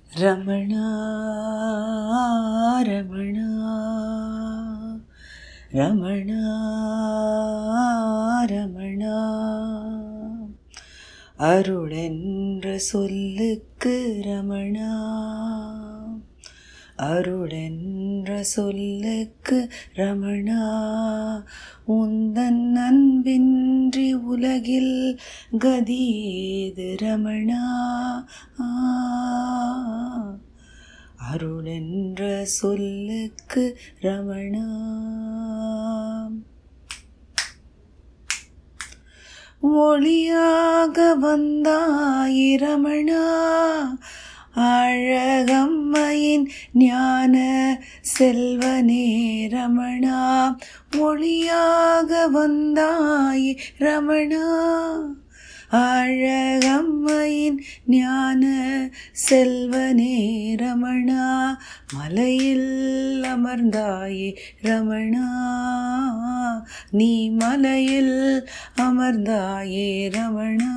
ரமணா ரமணா ரமணா ரமணா அருளென்ற சொல்லுக்கு ரமணா அருளென்ற சொல்லுக்கு ரமணா உந்தன் அன்பின்றி உலகில் கதியேது ரமணா ஆ. அருளென்ற சொல்லுக்கு ரமணா ஒளியாக வந்தாய் ரமணா அழகம்மையின் ஞான செல்வனே ரமணா ஒளியாக வந்தாய் ரமணா அழகம்மையின் ஞான செல்வனே ரமணா மலையில் அமர்ந்தாயே ரமணா நீ மலையில் அமர்ந்தாயே ரமணா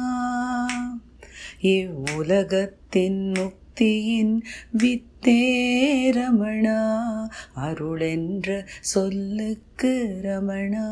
இவ்வுலகத்தின் முக்தியின் வித்தே ரமணா அருளென்ற சொல்லுக்கு ரமணா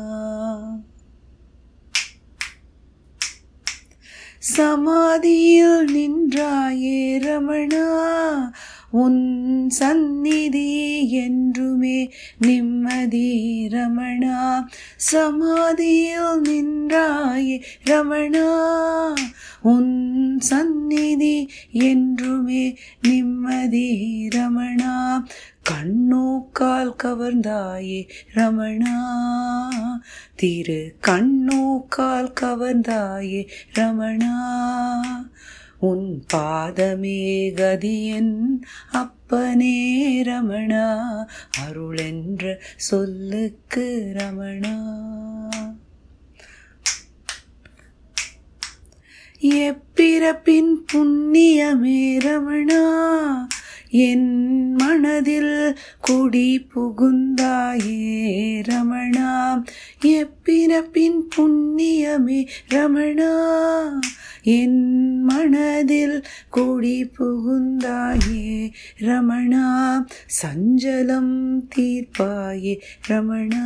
சமாதியில் நின்றாயே ரமணா உன் சந்நிதி என்றுமே நிம்மதி ரமணா சமாதியில் நின்றாயே ரமணா உன் சந்நிதி என்றுமே நிம்மதி ரமணா கண்ணோக்கால் கவர்ந்தாயே ரமணா திரு கண்ணோக்கால் கவர்ந்தாயே ரமணா உன் பாதமே கதியன் அப்பனே ரமணா அருளென்ற சொல்லுக்கு ரமணா எப்பிறப்பின் புண்ணியமே ரமணா என் மனதில் குடி புகுந்தாயே ரமணா எப்பிறப்பின் புண்ணியமே ரமணா என் மனதில் குடி புகுந்தாயே ரமணா சஞ்சலம் தீர்ப்பாயே ரமணா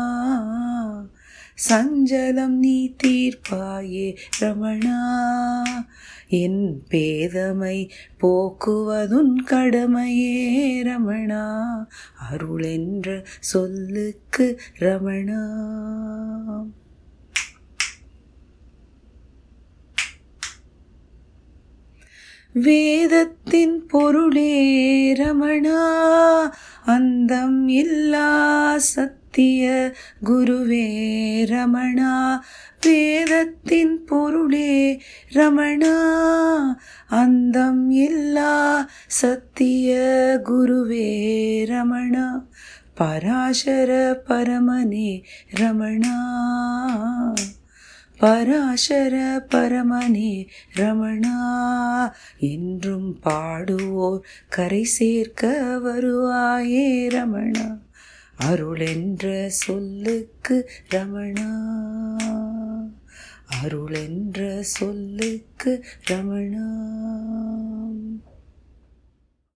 சஞ்சலம் நீ தீர்ப்பாயே ரமணா என் பேதமை போக்குவதுன் கடமையே ரமணா அருளென்ற சொல்லுக்கு ரமணா வேதத்தின் பொருளே ரமணா அந்தம் இல்லா சத்திய குருவே ரமணா வேதத்தின் பொருளே ரமணா அந்தம் இல்லா சத்திய குருவே ரமணா பராசர பரமனே ரமணா பராசர பரமனே ரமணா என்றும் பாடுவோர் கரை சேர்க்க வருவாயே ரமணா அருளென்ற சொல்லுக்கு ரமணா அருளென்ற சொல்லுக்கு ரமணா